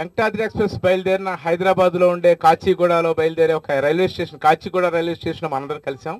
Venkatadri express బయలుదేరిన హైదరాబాద్లో ఉండే కాచిగూడలో బయలుదేరే ఒక railway station Kacheguda railway station మనందరం కలిసాం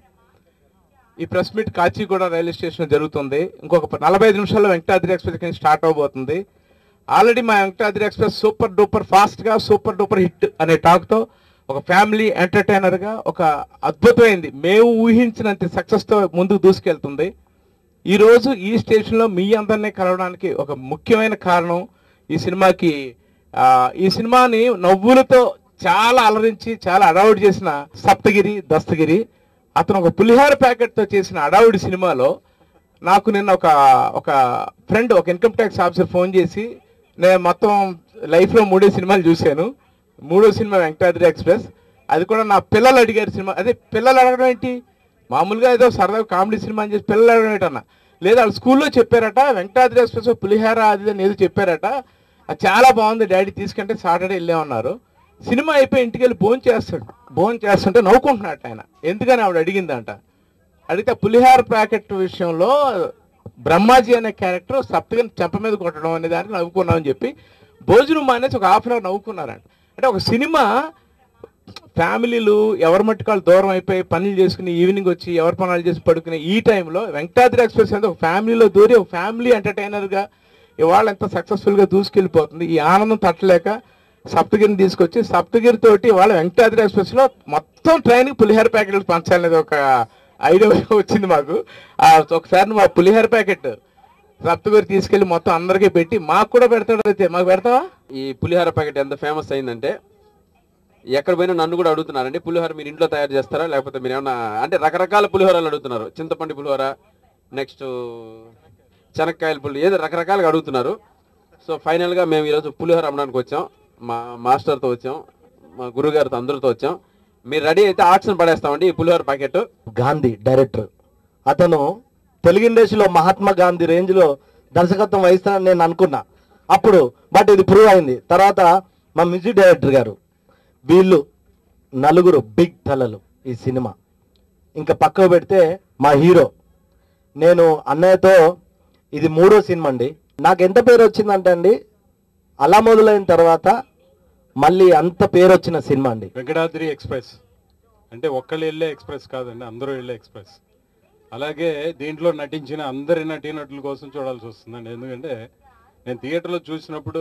ఈ press meet Kacheguda railway station జరుగుతుంది ఇంకొక నలభై ఐదు నిమిషాల్లో వెంకటాద్రి ఎక్స్ప్రెస్ కింద స్టార్ట్ అవబోతుంది ఆల్రెడీ మా వెంకటాద్రి ఎక్స్ప్రెస్ సూపర్ డూపర్ ఫాస్ట్గా సూపర్ డూపర్ హిట్ అనే టాక్తో ఒక ఫ్యామిలీ ఎంటర్టైనర్గా ఒక అద్భుతమైంది మేము ఊహించినంత సక్సెస్తో ముందుకు దూసుకెళ్తుంది ఈ రోజు ఈ స్టేషన్లో మీ అందరినీ కలవడానికి ఒక ముఖ్యమైన కారణం ఈ సినిమాకి ఆ, ఈ సినిమాని నవ్వులతో చాలా అలరించి చాలా అడావుడి చేసిన సప్తగిరి దస్తగిరి అతను ఒక పులిహార ప్యాకెట్తో చేసిన అడావుడి సినిమాలో నాకు నిన్న ఒక ఒక ఫ్రెండ్ ఒక ఇన్కమ్ ట్యాక్స్ ఆఫీసర్ ఫోన్ చేసి నేను మొత్తం లైఫ్లో మూడే సినిమాలు చూశాను మూడో సినిమా వెంకటాద్రి ఎక్స్ప్రెస్ అది కూడా నా పిల్లలు అడిగారు సినిమా అదే పిల్లలు అడగడం ఏంటి మామూలుగా ఏదో సరదాగా కామెడీ సినిమా అని చెప్పి పిల్లలు అడగడం ఏంటన్న లేదా వాళ్ళు స్కూల్లో చెప్పారట వెంకటాద్రి ఎక్స్ప్రెస్ పులిహార అది అని ఏదో చెప్పారట అది చాలా బాగుంది డాడీ తీసుకుంటే సాటర్డే వెళ్ళామన్నారు సినిమా అయిపోయి ఇంటికి వెళ్ళి భోజనం చేస్తాడు భోజనం చేస్తుంటే నవ్వుకుంటున్నట్టు ఆయన ఎందుకని ఆవిడ అడిగిందంట అడిగితే పులిహార ప్యాకెట్ విషయంలో బ్రహ్మాజీ అనే క్యారెక్టర్ సప్తగిని చెంప మీద కొట్టడం అనే దానికి నవ్వుకున్నామని చెప్పి భోజనం మానేసి ఒక హాఫ్ అన్ అవర్ నవ్వుకున్నారంట అంటే ఒక సినిమా ఫ్యామిలీలు ఎవరి మట్టుకు వాళ్ళు దూరం అయిపోయి పనులు చేసుకుని ఈవినింగ్ వచ్చి ఎవరి పనులు చేసి పడుకునే ఈ టైంలో వెంకటాద్రి ఎక్స్ప్రెస్ అనేది ఒక ఫ్యామిలీలో దూరి ఒక ఫ్యామిలీ ఎంటర్టైనర్గా ఇవాళ ఎంత సక్సెస్ఫుల్గా దూసుకెళ్ళిపోతుంది ఈ ఆనందం తట్టలేక సప్తగిరిని తీసుకొచ్చి సప్తగిరి తోటి వాళ్ళ వెంకటాద్రి ఎక్స్ప్రెస్లో మొత్తం ట్రైన్కి పులిహోర ప్యాకెట్లు పంచాలనేది ఒక ఐడియా వచ్చింది మాకు ఆ ఒకసారి నువ్వు ఆ పులిహోర ప్యాకెట్ సప్తగిరి తీసుకెళ్ళి మొత్తం అందరికీ పెట్టి మాకు కూడా పెడతాడు అయితే మాకు పెడతావా ఈ పులిహోర ప్యాకెట్ ఎంత ఫేమస్ అయిందంటే ఎక్కడ పోయినా నన్ను కూడా అడుగుతున్నారండి పులిహోర మీరు ఇంట్లో తయారు చేస్తారా లేకపోతే మీరు ఏమన్నా అంటే రకరకాల పులిహోరలు అడుగుతున్నారు చింతపండు పులిహోర నెక్స్ట్ శనక్కాయల పులి ఏదో రకరకాలుగా అడుగుతున్నారు సో ఫైనల్గా మేము ఈరోజు పులిహోర అమ్మడానికి వచ్చాం మా మాస్టర్తో వచ్చాం మా గురుగారితో అందరితో వచ్చాం మీరు రెడీ అయితే ఆక్షన్ పడేస్తామండి ఈ పులిహోర ప్యాకెట్ గాంధీ డైరెక్టర్ అతను తెలుగు ఇండస్ట్రీలో మహాత్మా గాంధీ రేంజ్లో దర్శకత్వం వహిస్తానని నేను అనుకున్నా అప్పుడు బట్ ఇది ప్రూవ్ అయింది తర్వాత మా మ్యూజిక్ డైరెక్టర్ గారు వీళ్ళు నలుగురు బిగ్ తలలు ఈ సినిమా ఇంకా పక్కకు పెడితే మా హీరో నేను అన్నయ్యతో ఇది మూడో సినిమా అండి నాకు ఎంత పేరు వచ్చిందంటే అండి అలా మొదలైన తర్వాత మళ్ళీ అంత పేరు వచ్చిన సినిమా అండి వెంకటాద్రి ఎక్స్ప్రెస్ అంటే ఒక్కళ్ళు వెళ్ళే ఎక్స్ప్రెస్ కాదండి అందరూ వెళ్ళే ఎక్స్ప్రెస్ అలాగే దీంట్లో నటించిన అందరి నటీనటుల కోసం చూడాల్సి వస్తుందండి ఎందుకంటే నేను థియేటర్లో చూసినప్పుడు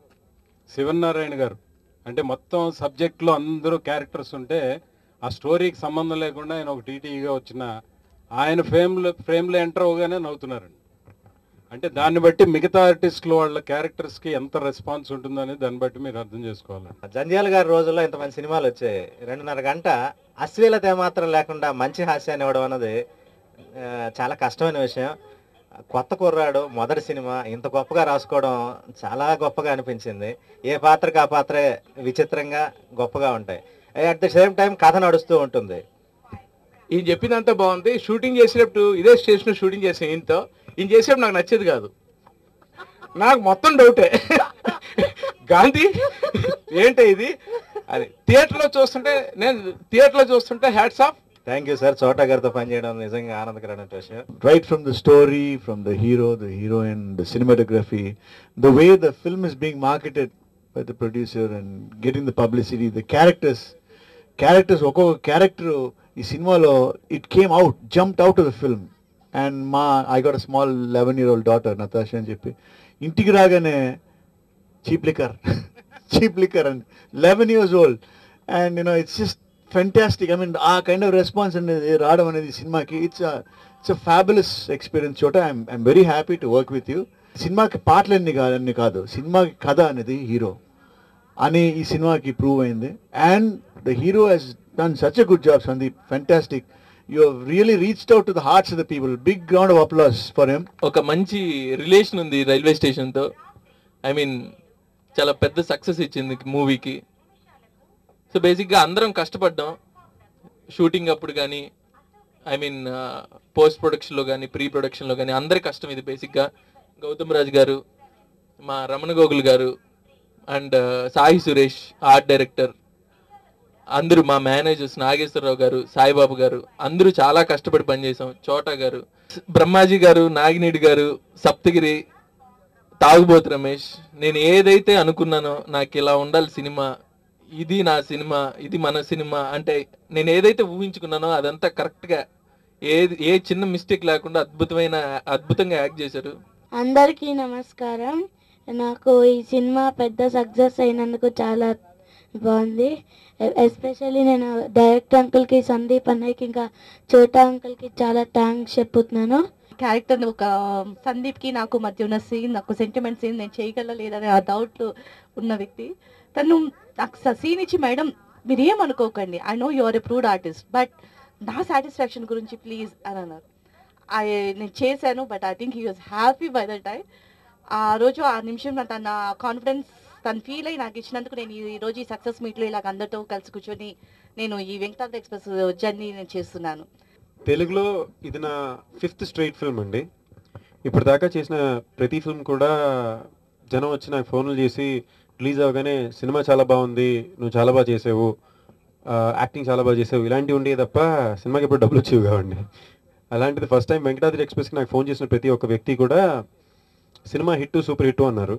శివనారాయణ గారు అంటే మొత్తం సబ్జెక్ట్లో అందరూ క్యారెక్టర్స్ ఉంటే ఆ స్టోరీకి సంబంధం లేకుండా ఆయన ఒక టీటీగా వచ్చిన ఆయన ఫ్రేమ్లో ఫ్రేమ్లో ఎంటర్ అవగానే నవ్వుతున్నారండి అంటే దాన్ని బట్టి మిగతా ఆర్టిస్టులు వాళ్ళ క్యారెక్టర్స్కి ఎంత రెస్పాన్స్ ఉంటుందని దాన్ని బట్టి మీరు అర్థం చేసుకోవాలండి జంధ్యాల గారి రోజుల్లో ఇంతమంది సినిమాలు వచ్చాయి రెండున్నర గంట అశ్లీలత ఏమాత్రం లేకుండా మంచి హాస్యాన్ని ఇవ్వడం అన్నది ఆ, చాలా కష్టమైన విషయం కొత్త కుర్రాడు మొదటి సినిమా ఇంత గొప్పగా రాసుకోవడం చాలా గొప్పగా అనిపించింది ఏ పాత్రకి ఆ పాత్రే విచిత్రంగా గొప్పగా ఉంటాయి అట్ ద సేమ్ టైం కథ నడుస్తూ ఉంటుంది ఈయన చెప్పిందంతా బాగుంది షూటింగ్ చేసేటప్పుడు ఇదే స్టేషన్ షూటింగ్ చేసాం ఈయనతో ఈయన చేసేటప్పుడు నాకు నచ్చేది కాదు నాకు మొత్తం డౌటే గాంధీ ఏంటి ఇది అది థియేటర్లో చూస్తుంటే నేను థియేటర్లో చూస్తుంటే hats off thank you sir Chota గారితో పనిచేయడం నిజంగా ఆనందకరమైన విషయం right from the story, from the hero, the heroine, the cinematography, the way the film is being marketed by the producer and getting the publicity, the characters, characters, ఒక్కొక్క character ఈ సినిమాలో it came out jumped out of the film and మా I got a small eleven year old daughter Natasha అని చెప్పి ఇంటికి రాగానే cheap liquor cheap liquor and eleven years old and you know it's just fantastic I mean ah kind of response అనేది రావడం అనేది ఈ సినిమాకి it's it's a fabulous experience Chota I'm I'm very happy to work with you సినిమాకి పాటలు అన్ని కాదు అన్ని కాదు సినిమాకి కథ అనేది హీరో అని ఈ సినిమాకి ప్రూవ్ అయింది and the hero he's done such a good job Sandeep fantastic you really reached out to the hearts of the people big ground of applause for him ఒక మంచి రిలేషన్ ఉంది రైల్వే స్టేషన్తో ఐ మీన్ చాలా పెద్ద success ఇచ్చింది మూవీకి so బేసిక్గా అందరం కష్టపడ్డాం షూటింగ్ అప్పుడు కానీ ఐ మీన్ పోస్ట్ ప్రొడక్షన్లో కానీ ప్రీ ప్రొడక్షన్లో కానీ అందరి కష్టం ఇది బేసిక్గా గౌతమ్ రాజ్ గారు మా రమణ గోగుల్ గారు and Sai Suresh art director అందరూ మా మేనేజర్స్ నాగేశ్వరరావు గారు సాయిబాబు గారు అందరూ చాలా కష్టపడి పనిచేసాం చోటా గారు బ్రహ్మాజీ గారు నాగినేడి గారు సప్తగిరి తాగుబోతు రమేష్ నేను ఏదైతే అనుకున్నానో నాకు ఇలా ఉండాలి సినిమా ఇది నా సినిమా ఇది మన సినిమా అంటే నేను ఏదైతే ఊహించుకున్నానో అదంతా కరెక్ట్గా ఏది ఏ చిన్న మిస్టేక్ లేకుండా అద్భుతమైన అద్భుతంగా యాక్ట్ చేశారు అందరికీ నమస్కారం నాకు ఈ సినిమా పెద్ద సక్సెస్ అయినందుకు చాలా బాగుంది ఎస్పెషల్లీ నేను డైరెక్టర్ అంకుల్కి సందీప్ అన్నయ్యకి ఇంకా చోటా అంకుల్కి చాలా థ్యాంక్స్ చెప్పుతున్నాను క్యారెక్టర్ ఒక సందీప్కి నాకు మధ్య ఉన్న సీన్ నాకు సెంటిమెంట్ సీన్ నేను చేయగల లేదనే ఆ డౌట్ ఉన్న వ్యక్తి తను నాకు సీన్ ఇచ్చి మేడం మీరు ఏమనుకోకండి I know your a proud artist but నా సాటిస్ఫాక్షన్ గురించి ప్లీజ్ అని అన్నారు ఐ నేను చేశాను but I think he was happy by the time ఆ రోజు ఆ నిమిషం నా- తన కాన్ఫిడెన్స్ తను ఫీల్ అయ్యి నాకు ఇచ్చినందుకు నేను ఈ రోజు ఈ సక్సెస్ మీట్లో ఇలాగ అందరితో కలిసి కూర్చొని నేను ఈ వెంకటాద్రి ఎక్స్ప్రెస్ జర్నీ నేను చేస్తున్నాను తెలుగులో ఇది నా ఫిఫ్త్ స్ట్రైట్ ఫిల్మ్ అండి ఇప్పుడు దాకా చేసిన ప్రతి ఫిల్మ్ కూడా జనం వచ్చి నాకు ఫోన్లు చేసి రిలీజ్ అవ్వగానే సినిమా చాలా బాగుంది నువ్వు చాలా బాగా చేసావు యాక్టింగ్ చాలా బాగా చేసావు ఇలాంటివి ఉండేవి తప్ప సినిమాకి ఇప్పుడు డబ్బులు వచ్చేవి కావండి అలాంటిది ఫస్ట్ టైం వెంకటాద్రి ఎక్స్ప్రెస్కి నాకు ఫోన్ చేసిన ప్రతి ఒక్క వ్యక్తి కూడా సినిమా హిట్ సూపర్ హిట్ అన్నారు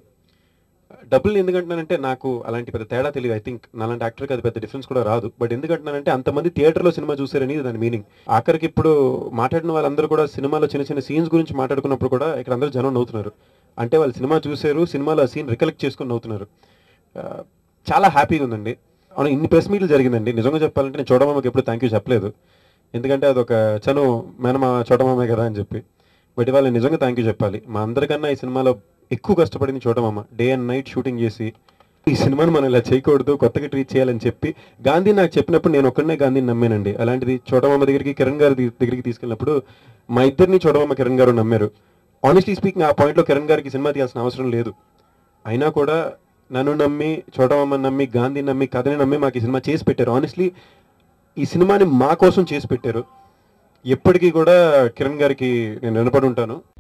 డబ్బులు ఎందుకంటున్నానంటే నాకు అలాంటి పెద్ద తేడా తెలియదు ఐ థింక్ నాలాంటి యాక్టర్కి అది పెద్ద డిఫరెన్స్ కూడా రాదు బట్ ఎందుకంటున్నానంటే అంతమంది థియేటర్లో సినిమా చూసారని దాని మీనింగ్ ఆఖరికి ఇప్పుడు మాట్లాడిన వాళ్ళందరూ కూడా సినిమాలో చిన్న చిన్న సీన్స్ గురించి మాట్లాడుకున్నప్పుడు కూడా ఇక్కడ అందరూ జనం నవ్వుతున్నారు అంటే వాళ్ళు సినిమా చూసారు సినిమాలో ఆ సీన్ రికలెక్ట్ చేసుకుని నవ్వుతున్నారు ఆ, చాలా హ్యాపీగా ఉందండి అవును ఇన్ని ప్రెస్ మీట్లు జరిగిందండి నిజంగా చెప్పాలంటే నేను చూడమామకి ఎప్పుడు థ్యాంక్ యూ చెప్పలేదు ఎందుకంటే అదొక చను మేనమా చోటమామే కదా అని చెప్పి బట్ ఇవాళ నేను నిజంగా థ్యాంక్ యూ చెప్పాలి మా అందరికన్నా ఈ సినిమాలో ఎక్కువ కష్టపడింది చోటమామ డే అండ్ నైట్ షూటింగ్ చేసి ఈ సినిమాని మనం ఇలా చేయకూడదు కొత్తగా ట్రీట్ చేయాలని చెప్పి గాంధీ నాకు చెప్పినప్పుడు నేను ఒక్కడనే గాంధీని నమ్మానండి అలాంటిది చోటమామ దగ్గరికి కిరణ్ గారి ది- దగ్గరికి తీసుకెళ్ళినప్పుడు మా ఇద్దరిని చోటమామ కిరణ్ గారు నమ్మారు ఆనెస్ట్లీ స్పీకింగ్ ఆ పాయింట్లో కిరణ్ గారికి సినిమా తీయాల్సిన అవసరం లేదు అయినా కూడా నన్ను నమ్మి చోటమామని నమ్మి గాంధీ నమ్మి కథని నమ్మి మాకు ఈ సినిమా చేసి పెట్టారు ఆనెస్ట్లీ ఈ సినిమాని మా కోసం చేసి పెట్టారు ఎప్పటికీ కూడా కిరణ్ గారికి నేను రుణపడి ఉంటాను